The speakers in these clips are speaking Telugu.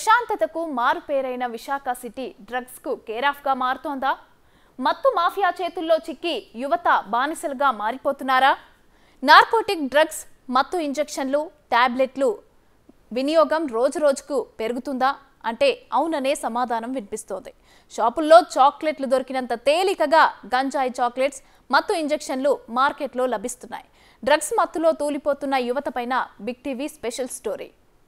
ప్రశాంతతకు మారుపేరైన విశాఖ సిటీ డ్రగ్స్ కు కేరాఫ్గా మారుతోందా మత్తు మాఫియా చేతుల్లో చిక్కి యువత బానిసలుగా మారిపోతున్నారా నార్కోటిక్ డ్రగ్స్ మత్తు ఇంజెక్షన్లు టాబ్లెట్లు వినియోగం రోజు రోజుకు పెరుగుతుందా అంటే అవుననే సమాధానం వినిపిస్తోంది షాపుల్లో చాక్లెట్లు దొరికినంత తేలికగా గంజాయి చాక్లెట్స్ మత్తు ఇంజెక్షన్లు మార్కెట్లో లభిస్తున్నాయి డ్రగ్స్ మత్తులో తూలిపోతున్న యువత పైన Big TV special story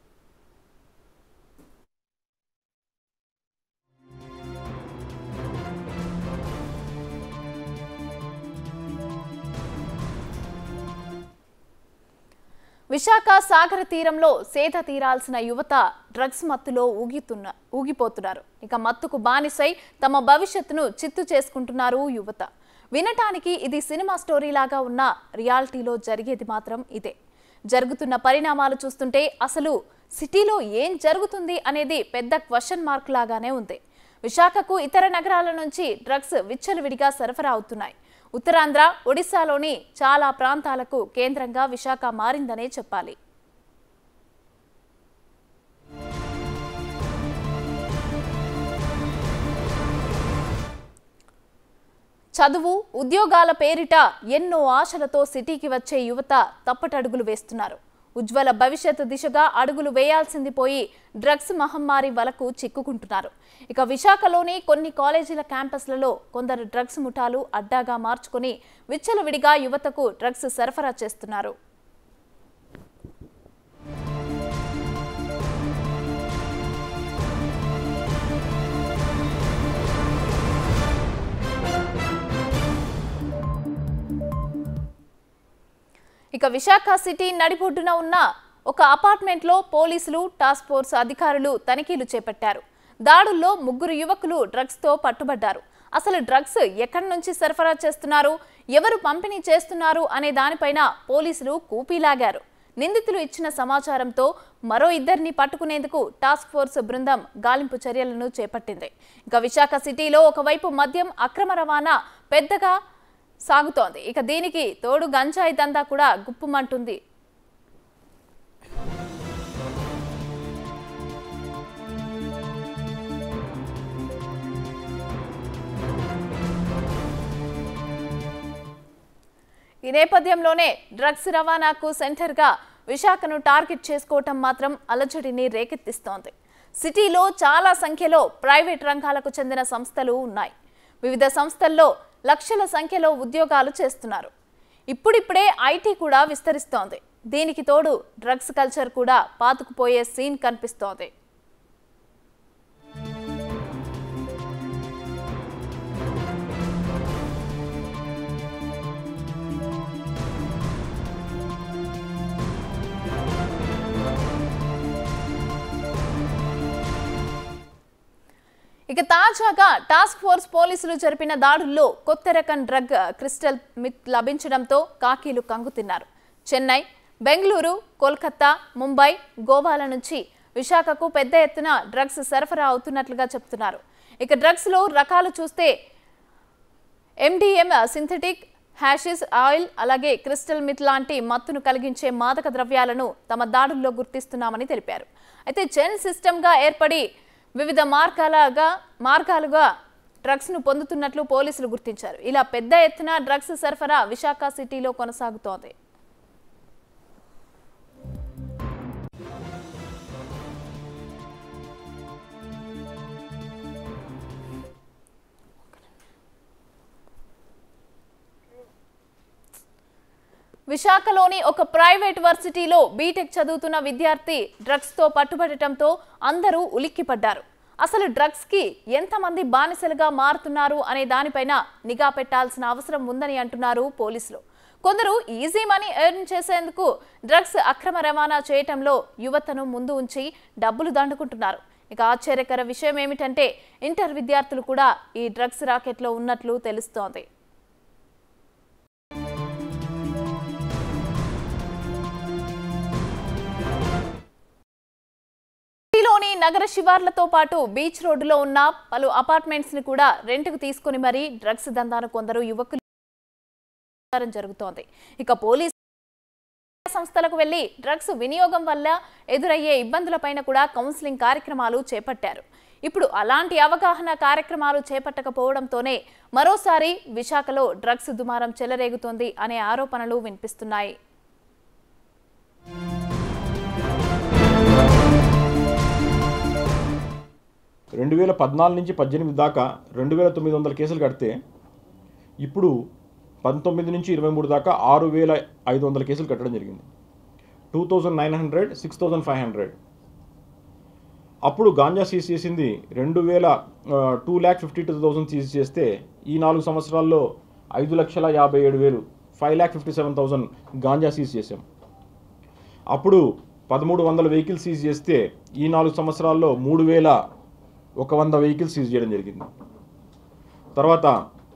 Visakha సాగర తీరంలో సేద తీరాల్సిన యువత డ్రగ్స్ మత్తులో ఊగితున్న ఊగిపోతున్నారు ఇక మత్తుకు బానిసై తమ భవిష్యత్తును చిత్తు చేసుకుంటున్నారు యువత వినటానికి ఇది సినిమా స్టోరీ లాగా ఉన్న రియాలిటీలో జరిగేది మాత్రం ఇదే జరుగుతున్న పరిణామాలు చూస్తుంటే అసలు సిటీలో ఏం జరుగుతుంది అనేది పెద్ద క్వశ్చన్ మార్క్ లాగానే ఉంది విశాఖకు ఇతర నగరాల నుంచి డ్రగ్స్ విచ్చలవిడిగా సరఫరా అవుతున్నాయి ఉత్తరాంధ్ర ఒడిశాలోని చాలా ప్రాంతాలకు కేంద్రంగా విశాఖ మారిందనే చెప్పాలి చదువు ఉద్యోగాల పేరిట ఎన్నో ఆశలతో సిటీకి వచ్చే యువత తప్పటడుగులు వేస్తున్నారు ఉజ్వల భవిష్యత్తు దిశగా అడుగులు వేయాల్సింది పోయి డ్రగ్స్ మహమ్మారి వలకు చిక్కుకుంటున్నారు ఇక విశాఖలోని కొన్ని కాలేజీల క్యాంపస్లలో కొందరు డ్రగ్స్ ముఠాలు అడ్డాగా మార్చుకొని విచ్చలవిడిగా యువతకు డ్రగ్స్ సరఫరా చేస్తున్నారు ఇక విశాఖ సిటీ నడిబొడ్డున ఉన్న ఒక అపార్ట్మెంట్లో పోలీసులు టాస్క్ ఫోర్స్ అధికారులు తనిఖీలు చేపట్టారు దాడుల్లో ముగ్గురు యువకులు డ్రగ్స్తో పట్టుబడ్డారు అసలు డ్రగ్స్ ఎక్కడి నుంచి సరఫరా చేస్తున్నారు ఎవరు పంపిణీ చేస్తున్నారు అనే దానిపైన పోలీసులు కూపీలాగారు నిందితులు ఇచ్చిన సమాచారంతో మరో ఇద్దరిని పట్టుకునేందుకు టాస్క్ ఫోర్స్ బృందం గాలింపు చర్యలను చేపట్టింది ఇక విశాఖ సిటీలో ఒకవైపు మద్యం అక్రమ రవాణా పెద్దగా సాగుతోంది ఇక దీనికి తోడు గంజాయి దందా కూడా గుప్పుమంటుంది ఈ నేపథ్యంలోనే డ్రగ్స్ రవాణాకు సెంటర్గా విశాఖను టార్గెట్ చేసుకోవటం మాత్రం అలజడిని రేకెత్తిస్తోంది సిటీలో చాలా సంఖ్యలో ప్రైవేట్ రంగాలకు చెందిన సంస్థలు ఉన్నాయి వివిధ సంస్థల్లో లక్షల సంఖ్యలో ఉద్యోగాలు చేస్తున్నారు ఇప్పుడిప్పుడే ఐటీ కూడా విస్తరిస్తోంది దీనికి తోడు డ్రగ్స్ కల్చర్ కూడా పాతుకుపోయే సీన్ కనిపిస్తోంది ఇక తాజాగా టాస్క్ ఫోర్స్ పోలీసులు జరిపిన దాడుల్లో కొత్త రకం డ్రగ్ క్రిస్టల్ మిత్ లభించడంతో కాకీలు కంగుతిన్నారు చెన్నై బెంగళూరు కోల్కతా ముంబై గోవాల నుంచి విశాఖకు పెద్ద ఎత్తున డ్రగ్స్ సరఫరా అవుతున్నట్లుగా చెప్తున్నారు ఇక డ్రగ్స్లో రకాలు చూస్తే ఎండిఎం సింథటిక్ హ్యాషిస్ ఆయిల్ అలాగే క్రిస్టల్ మిత్ లాంటి మత్తును కలిగించే మాదక ద్రవ్యాలను తమ దాడుల్లో గుర్తిస్తున్నామని తెలిపారు అయితే చైన్ సిస్టమ్గా ఏర్పడి వివిధ మార్గాలుగా మార్గాలుగా డ్రగ్స్ను పొందుతున్నట్లు పోలీసులు గుర్తించారు ఇలా పెద్ద ఎత్తున డ్రగ్స్ సరఫరా విశాఖ సిటీలో కొనసాగుతోంది విశాఖలోని ఒక ప్రైవేట్ వర్సిటీలో బీటెక్ చదువుతున్న విద్యార్థి డ్రగ్స్తో పట్టుబడటంతో అందరూ ఉలిక్కిపడ్డారు అసలు డ్రగ్స్కి ఎంతమంది బానిసలుగా మారుతున్నారు అనే దానిపైన నిఘా పెట్టాల్సిన అవసరం ఉందని అంటున్నారు పోలీసులు కొందరు ఈజీ మనీ ఎర్న్ చేసేందుకు డ్రగ్స్ అక్రమ రవాణా చేయటంలో యువతను ముందు ఉంచి డబ్బులు దండుకుంటున్నారు ఇక ఆశ్చర్యకర విషయం ఏమిటంటే ఇంటర్ విద్యార్థులు కూడా ఈ డ్రగ్స్ రాకెట్లో ఉన్నట్లు తెలుస్తోంది సిటీలోని నగర శివార్లతో పాటు బీచ్ రోడ్డులో ఉన్న పలు అపార్ట్మెంట్స్ ని కూడా రెంట్కు తీసుకుని మరీ డ్రగ్స్ దందాను కొందరు యువకులు జరుగుతోంది ఇక పోలీసు సంస్థలకు వెళ్లి డ్రగ్స్ వినియోగం వల్ల ఎదురయ్యే ఇబ్బందులపైన కూడా కౌన్సిలింగ్ కార్యక్రమాలు చేపట్టారు ఇప్పుడు అలాంటి అవగాహన కార్యక్రమాలు చేపట్టకపోవడంతోనే మరోసారి విశాఖలో డ్రగ్స్ దుమారం చెలరేగుతోంది అనే ఆరోపణలు వినిపిస్తున్నాయి రెండు వేల పద్నాలుగు నుంచి పద్దెనిమిది దాకా రెండు వేల తొమ్మిది వందల కేసులు కడితే ఇప్పుడు పంతొమ్మిది నుంచి ఇరవై మూడు దాకా ఆరు వేల ఐదు వందల కేసులు కట్టడం జరిగింది two thousand nine hundred six thousand five hundred అప్పుడు గాంజా సీజ్ చేసింది రెండు వేల two lakh fifty two thousand seize చేస్తే ఈ నాలుగు సంవత్సరాల్లో ఐదు లక్షల యాభై ఏడు వేలు five lakh fifty seven thousand ganja seize చేసాం అప్పుడు పదమూడు వందల వెహికల్ సీజ్ చేస్తే ఈ నాలుగు సంవత్సరాల్లో మూడు వేల ఒక వంద వెహికల్ సీజ్ చేయడం జరిగింది తర్వాత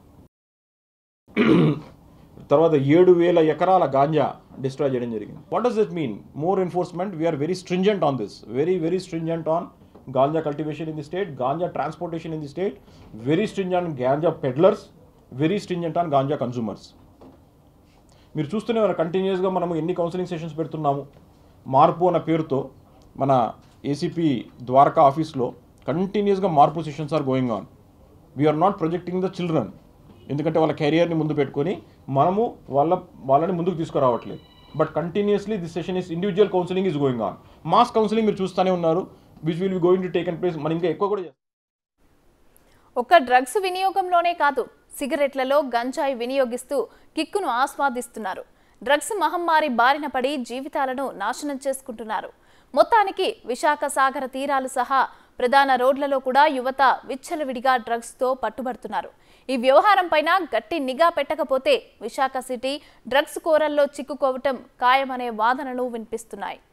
తర్వాత ఏడు వేల ఎకరాల గాంజా డిస్ట్రాయ్ చేయడం జరిగింది what does it mean more enforcement we're very stringent on this very very stringent on ganja cultivation in the state ganja transportation in the state very stringent ganja peddlers very stringent on ganja consumers మీరు చూస్తూనే ఉన్నారు కంటిన్యూస్గా మనము ఎన్ని కౌన్సిలింగ్ సెషన్స్ పెడుతున్నాము మార్పు అన్న పేరుతో మన ఏసీపీ ద్వారకా ఆఫీస్లో కంటిన్యూస్గా మార్పు sessions are going on we're not projecting the children ఎందుకంటే వాళ్ళ కెరియర్ని ముందు పెట్టుకొని మనము వాళ్ళ వాళ్ళని ముందుకు తీసుకురావట్లేదు but continuously this session is individual counselling is going on mass counselling మీరు చూస్తూనే ఉన్నారు which will be going to take and place మనం ఇంకా ఎక్కువ కూడా చేస్తాం ఒక్క డ్రగ్స్ వినియోగంలోనే కాదు సిగరెట్లలో గంజాయి వినియోగిస్తూ కిక్కును ఆస్వాదిస్తున్నారు డ్రగ్స్ మహమ్మారి బారిన పడి జీవితాలను నాశనం చేసుకుంటున్నారు మొత్తానికి విశాఖ సాగర తీరాలు సహా ప్రధాన రోడ్లలో కూడా యువత విచ్చలవిడిగా డ్రగ్స్తో పట్టుబడుతున్నారు ఈ వ్యవహారం పైన గట్టి నిఘా పెట్టకపోతే విశాఖ సిటీ డ్రగ్స్ కోరల్లో చిక్కుకోవటం ఖాయమనే వాదనలు వినిపిస్తున్నాయి